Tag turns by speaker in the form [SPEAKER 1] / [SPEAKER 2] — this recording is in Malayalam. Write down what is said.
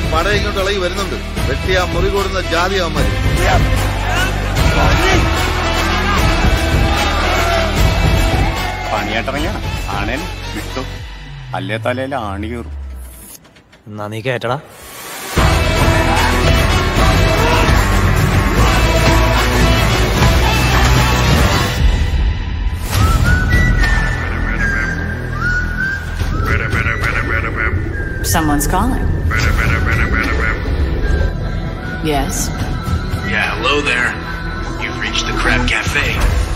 [SPEAKER 1] പട ഇങ്ങോട്ട് ഇളകി വരുന്നുണ്ട് വെട്ടിയാ മുറി കൂടുന്ന ജാതി അവന്മാര്
[SPEAKER 2] പണിയായിട്ടിറങ്ങിയ ആണേൽ വിട്ടു അല്ലേ തലയിൽ ആണി കയറും
[SPEAKER 3] എന്നാ നീ കേട്ടടാ
[SPEAKER 4] Someone's calling. Yes.
[SPEAKER 5] Yeah, hello there. You've reached the Crab Cafe.